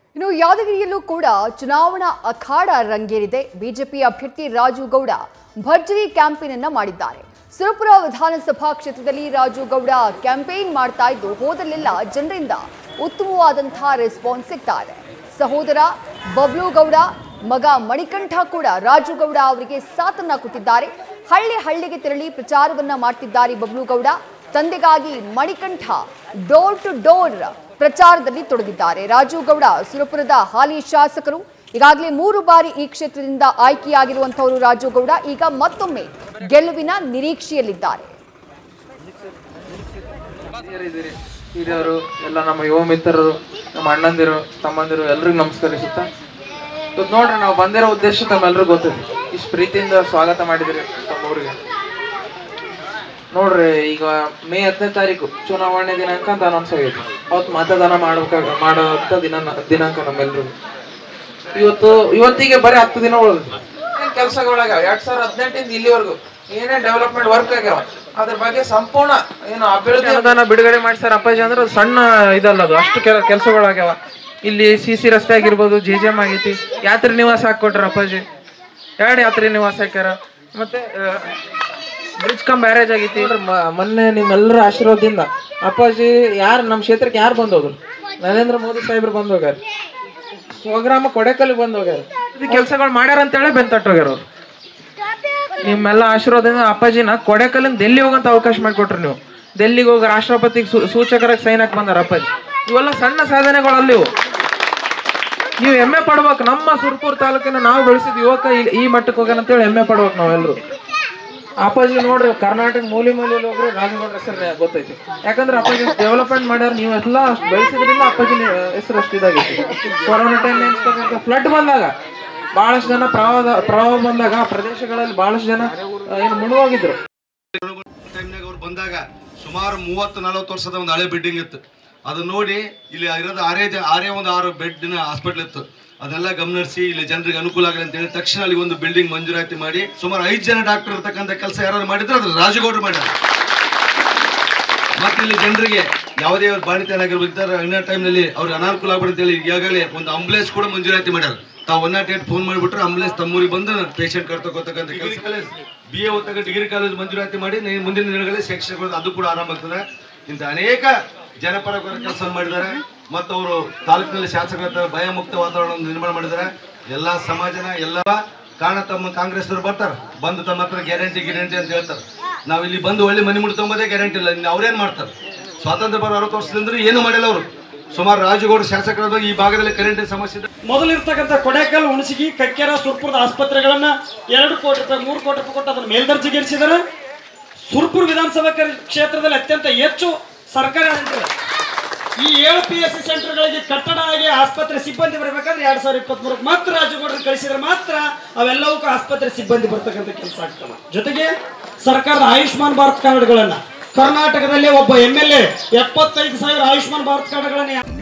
ಇನ್ನು ಯಾದಗಿರಿಯಲ್ಲೂ ಕೂಡ ಚುನಾವಣಾ ಅಖಾಡ ರಂಗೇರಿದೆ ಬಿಜೆಪಿ ಅಭ್ಯರ್ಥಿ ರಾಜು ಗೌಡ ಭರ್ಜರಿ ಕ್ಯಾಂಪೇನ್ ಅನ್ನ ಮಾಡಿದ್ದಾರೆ ಸುರಪುರ ವಿಧಾನಸಭಾ ಕ್ಷೇತ್ರದಲ್ಲಿ ರಾಜು ಗೌಡ ಕ್ಯಾಂಪೇನ್ ಮಾಡ್ತಾ ಇದ್ದು ಹೋದಲ್ಲೆಲ್ಲ ಜನರಿಂದ ಉತ್ತಮವಾದಂತಹ ರೆಸ್ಪಾನ್ಸ್ ಸಿಗ್ತಾ ಇದೆ ಸಹೋದರ ಬಬ್ಲು ಗೌಡ ಮಗ ಮಣಿಕಂಠ ಕೂಡ ರಾಜು ಗೌಡ ಅವರಿಗೆ ಸಾಥನ್ನ ಕೊಟ್ಟಿದ್ದಾರೆ ಹಳ್ಳಿ ಹಳ್ಳಿಗೆ ತೆರಳಿ ಪ್ರಚಾರವನ್ನ ಮಾಡ್ತಿದ್ದಾರೆ ಬಬ್ಲು ಗೌಡ ತಂದೆಗಾಗಿ ಮಣಿಕಂಠ ಡೋರ್ ಟು ಡೋರ್ ಪ್ರಚಾರದಲ್ಲಿ ತೊಡಗಿದ್ದಾರೆ ರಾಜು ಗೌಡ ಸುರಪುರದ ಹಾಲಿ ಶಾಸಕರು ಈಗಾಗಲೇ ಮೂರು ಬಾರಿ ಈ ಕ್ಷೇತ್ರದಿಂದ ಆಯ್ಕೆಯಾಗಿರುವಂತವರು ರಾಜು ಗೌಡ ಈಗ ಮತ್ತೊಮ್ಮೆ ಗೆಲುವಿನ ನಿರೀಕ್ಷೆಯಲ್ಲಿದ್ದಾರೆ ಹಿರಿಯರಿದ್ದೀರಿ ಹಿರಿಯರು ಎಲ್ಲ ನಮ್ಮ ಯುವ ಮಿತ್ರರು ನಮ್ಮ ಅಣ್ಣಂದಿರು ತಮ್ಮಂದಿರು ಎಲ್ರಿಗೂ ನಮಸ್ಕರಿಸುತ್ತಾ ಇವತ್ತು ನೋಡ್ರಿ ನಾವು ಬಂದಿರೋ ಉದ್ದೇಶ ತಮ್ಮೆಲ್ರಿಗೂ ಗೊತ್ತಿದೆ ಇಷ್ಟು ಪ್ರೀತಿಯಿಂದ ಸ್ವಾಗತ ಮಾಡಿದಿರಿ ತಮ್ಮ ಊರಿಗೆ ನೋಡ್ರಿ ಈಗ ಮೇ ಹತ್ತನೇ ತಾರೀಕು ಚುನಾವಣೆ ದಿನಾಂಕ ಅಂತ ಅನೌನ್ಸ್ ಆಗೈತಿ ಅವತ್ತು ಮತದಾನ ಮಾಡ್ಬೇಕಾಗ ಮಾಡೋಂಥ ದಿನ ದಿನಾಂಕ ನಮ್ಮೆಲ್ರಿಗೂ ಇವತ್ತು ಇವತ್ತಿಗೆ ಬರೀ ಹತ್ತು ದಿನ ಉಳಿದು ಏನ್ ಕೆಲಸಗಳಾಗ್ಯಾವ ಎರಡ್ ಸಾವಿರದ ಹದಿನೆಂಟಿಂದ ಇಲ್ಲಿವರೆಗೂ ಏನೇನ್ ಡೆವಲಪ್ಮೆಂಟ್ ವರ್ಕ್ ಆಗ್ಯಾವ ಅದ್ರ ಬಗ್ಗೆ ಸಂಪೂರ್ಣ ಏನು ಅಭಿವೃದ್ಧಿ ಅನುದಾನ ಬಿಡುಗಡೆ ಮಾಡ್ಸಾರ ಅಪ್ಪಾಜಿ ಅಂದ್ರೆ ಅದು ಸಣ್ಣ ಇದಲ್ಲ ಅದು ಅಷ್ಟು ಕೆಲಸಗಳಾಗ್ಯಾವ ಇಲ್ಲಿ ಸಿ ಸಿ ರಸ್ತೆ ಆಗಿರ್ಬೋದು ಜೆ ಜೆ ಎಮ್ ಆಗೈತಿ ಯಾತ್ರಿ ನಿವಾಸ ಹಾಕೊಟ್ರ ಅಪ್ಪಾಜಿ ಎರಡು ಯಾತ್ರಿ ನಿವಾಸ ಹಾಕ್ಯಾರ ಮತ್ತೆ ಬ್ರಿಡ್ಜ್ ಕಮ್ ಬ್ಯಾರೇಜ್ ಆಗೈತಿ ಮೊನ್ನೆ ನಿಮ್ಮೆಲ್ಲರ ಆಶೀರ್ವಾದದಿಂದ ಅಪ್ಪಾಜಿ ಯಾರು ನಮ್ಮ ಕ್ಷೇತ್ರಕ್ಕೆ ಯಾರು ಬಂದು ಹೋದ್ರು ನರೇಂದ್ರ ಮೋದಿ ಸಾಹೇಬ್ರು ಬಂದು ಹೋಗ್ಯಾರ ಸ್ವಗ್ರಾಮ ಕೊಡೆಕಲ್ಗೆ ಬಂದು ಹೋಗ್ಯಾರ ಇದು ಕೆಲಸಗಳು ಮಾಡ್ಯಾರ ಅಂತೇಳಿ ಬೆನ್ ತಟ್ಟೋಗ್ಯಾರ ಅವ್ರು ನಿಮ್ಮೆಲ್ಲ ಆಶೀರ್ವಾದದಿಂದ ಅಪ್ಪಾಜಿನ ಕೊಡೆಕಲ್ಲಿಂದ ಡೆಲ್ಲಿ ಹೋಗಂತ ಅವಕಾಶ ಮಾಡಿಕೊಟ್ರಿ ನೀವು ಡೆಲ್ಲಿಗೆ ಹೋಗಿ ರಾಷ್ಟ್ರಪತಿಗೆ ಸೂ- ಸೂಚಕರಾಗಿ ಸೈನ್ ಹಾಕಿ ಬಂದಾರ ಅಪ್ಪಾಜಿ ಇವೆಲ್ಲ ಸಣ್ಣ ಸಾಧನೆಗಳು ಅಲ್ಲಿವು ನೀವು ಹೆಮ್ಮೆ ಪಡ್ಬೇಕು ನಮ್ಮ ಸುರ್ಪುರ್ ತಾಲೂಕಿನ ನಾವು ಬೆಳೆಸಿದ ಯುವಕ ಈ- ಈ ಮಟ್ಟಕ್ಕೆ ಹೋಗ್ಯಾನ ಅಂತೇಳಿ ಹೆಮ್ಮೆ ಪಡ್ಬೇಕು ನಾವೆಲ್ಲರೂ ಅಪ್ಪಾಜಿ ನೋಡ್ರಿ ಕರ್ನಾಟಕ ಮೂಲಿ ಮೂಲೆಯಲ್ಲಿ ಹೋಗ್ರಿ ರಾಜಗೌಡ ಹೆಸರು ಗೊತ್ತೈತಿ ಯಾಕಂದ್ರೆ ಅಪ್ಪಾಜಿ ಡೆವಲಪ್ಮೆಂಟ್ ಮಾಡ್ಯಾರ ನೀವು ಎಲ್ಲ ಅಷ್ಟು ಬೆಳೆಸಿದ್ರಿಂದ ಅಪ್ಪಾಜಿ ಹೆಸರು ಅಷ್ಟು ಇದಾಗೈತಿ ಕೊರೋನಾ ಟೈಮ್ ನೆನ್ಸ್ಬೇಕಂತ ಫ್ಲಡ್ ಬಂದಾಗ ಬಹಳಷ್ಟು ಜನ ಪ್ರವಾಹ ಪ್ರವಾಹ ಬಂದಾಗ ಆ ಪ್ರದೇಶಗಳಲ್ಲಿ ಬಹಳಷ್ಟು ಜನ ಆ, ಏನು ಮುಳುಗೋಗಿದ್ರು ಟೈಮ್ನಾಗ ಅವ್ರು ಬಂದಾಗ ಸುಮಾರು ಮೂವತ್ತು ನಲವತ್ತು ವರ್ಷದ ಒಂದು ಹಳೆ ಬಿಲ್ಡಿಂಗ್ ಇತ್ತು ಅದು ನೋಡಿ ಇಲ್ಲಿ ಇರೋದು ಆರೇ ಜ ಆರೇ ಒಂದು ಆರು ಬೆಡ್ನ ಹಾಸ್ಪಿಟ್ಲ್ ಇತ್ತು ಅದೆಲ್ಲ ಗಮನಿಸಿ ಇಲ್ಲಿ ಜನರಿಗೆ ಅನುಕೂಲ ಆಗಲಿ ಅಂತ ಹೇಳಿ ತಕ್ಷಣ ಅಲ್ಲಿ ಒಂದು ಬಿಲ್ಡಿಂಗ್ ಮಂಜೂರಾತಿ ಮಾಡಿ ಸುಮಾರು ಐದು ಜನ ಡಾಕ್ಟರ್ ಇರ್ತಕ್ಕಂಥ ಕೆಲಸ ಯಾರು ಮಾಡಿದ್ರೆ ಅದು ರಾಜಗೌಡರು ಮಾಡ್ಯಾರ ಮತ್ತೆ ಇಲ್ಲಿ ಜನರಿಗೆ ಯಾವುದೇ ಅವ್ರ ಬಾಣಿತನಾಗಿರ್ಬೇಕಾದ್ರೆ ಇನ್ನೊಂದು ಟೈಮ್ನಲ್ಲಿ ಅವ್ರಿಗೆ ಅನಾನುಕೂಲ ಆಗ್ಬಿಡುತ್ತೆ ಅಂತ ಹೇಳಿ ಈಗಾಗಲೇ ಒಂದು ಆಂಬುಲೆನ್ಸ್ ಕೂಡ ಮಂಜೂರಾತಿ ಮಾಡ್ಯಾರ ತಾವು ಒನ್ ನಾಟ್ ಏಟ್ ಫೋನ್ ಮಾಡಿಬಿಟ್ರೆ ಆಂಬುಲೆನ್ಸ್ ತಮ್ಮೂರಿಗೆ ಬಂದು ಪೇಷಂಟ್ ಕರ್ತಕ್ಕಂಥ ಕೆಲಸ ಕಾಲೇಜ್ ಬಿ ಎ ಓದ್ತಕ್ಕ ಡಿಗ್ರಿ ಕಾಲೇಜ್ ಮಂಜೂರಾತಿ ಮಾಡಿ ನೆ- ಮುಂದಿನ ದಿನಗಳಲ್ಲಿ ಶೈಕ್ಷಣಿಕ ಅದು ಕೂಡ ಆರಂಭ ಆಗ್ತದೆ ಇಂಥ ಅನೇಕ ಜನಪರ ಕೆಲಸ ಮಾಡಿದ್ದಾರೆ ಮತ್ತು ಅವರು ತಾಲೂಕಿನಲ್ಲಿ ಶಾಸಕರ ಭಯಮುಕ್ತ ವಾತಾವರಣ ನಿರ್ಮಾಣ ಮಾಡಿದ್ದಾರೆ ಎಲ್ಲ ಸಮಾಜನ ಎಲ್ಲ ಕಾರಣ ತಮ್ಮ ಕಾಂಗ್ರೆಸ್ನವ್ರು ಬರ್ತಾರೆ ಬಂದು ತಮ್ಮ ಹತ್ರ ಗ್ಯಾರಂಟಿ ಗ್ಯಾರಂಟಿ ಅಂತ ಹೇಳ್ತಾರೆ ನಾವು ಇಲ್ಲಿ ಬಂದು ಒಳ್ಳೆ ಮನೆ ಮುಟ್ಕೊಂಬೋದೇ ಗ್ಯಾರಂಟಿ ಇಲ್ಲ ಇನ್ನು ಅವ್ರೇನ್ ಮಾಡ್ತಾರೆ ಸ್ವಾತಂತ್ರ್ಯ ಬರೋ ಅರವತ್ತು ವರ್ಷದಿಂದ ಏನು ಮಾಡಿಲ್ಲ ಅವರು ಸುಮಾರು ರಾಜಗೌಡ ಶಾಸಕರ ಬಗ್ಗೆ ಈ ಭಾಗದಲ್ಲಿ ಕರೆಂಟ್ ಸಮಸ್ಯೆ ಇದೆ ಮೊದಲಿರ್ತಕ್ಕಂಥ ಕೊಡೇಕಲ್ ಹುಣಸಗಿ ಕಕ್ಕೆರ ಸುರ್ಪುರದ ಆಸ್ಪತ್ರೆಗಳನ್ನ ಎರಡು ಕೋಟಿ ರೂಪಾಯಿ ಮೂರು ಕೋಟಿ ರೂಪಾಯಿ ಕೊಟ್ಟು ಅದನ್ನು ಮೇಲ್ದರ್ಜೆಗೇರಿಸಿದ್ದಾರೆ ಸುರ್ಪುರ್ ವಿಧಾನಸಭಾ ಕರ್- ಕ್ಷೇತ್ರದಲ್ಲಿ ಅತ್ಯಂತ ಹೆಚ್ಚು ಸರ್ಕಾರಿ ಆಡಳಿತ ಈ ಏಳು ಪಿ ಎಸ್ ಸಿ ಸೆಂಟರ್ಗಳಿಗೆ ಕಟ್ಟಡ ಆಗಿ ಆಸ್ಪತ್ರೆ ಸಿಬ್ಬಂದಿ ಬರಬೇಕಾದ್ರೆ ಎರಡ್ ಸಾವಿರದ ಇಪ್ಪತ್ಮೂರಕ್ಕೆ ಮಾತ್ರ ರಾಜಗೌಡರು ಕಳಿಸಿದ್ರೆ ಮಾತ್ರ ಅವೆಲ್ಲವಕ್ಕೂ ಆಸ್ಪತ್ರೆ ಸಿಬ್ಬಂದಿ ಬರ್ತಕ್ಕಂಥ ಕೆಲಸ ಆಗ್ತದೆ ಜೊತೆಗೆ ಸರ್ಕಾರದ ಆಯುಷ್ಮಾನ್ ಭಾರತ್ ಕಾರ್ಡ್ಗಳನ್ನ ಕರ್ನಾಟಕದಲ್ಲಿ ಒಬ್ಬ ಎಂ ಎಲ್ ಎ ಎಪ್ಪತ್ತೈದು ಸಾವಿರ ಆಯುಷ್ಮಾನ್ ಭಾರತ್ ಕಾರ್ಡ್ಗಳನ್ನ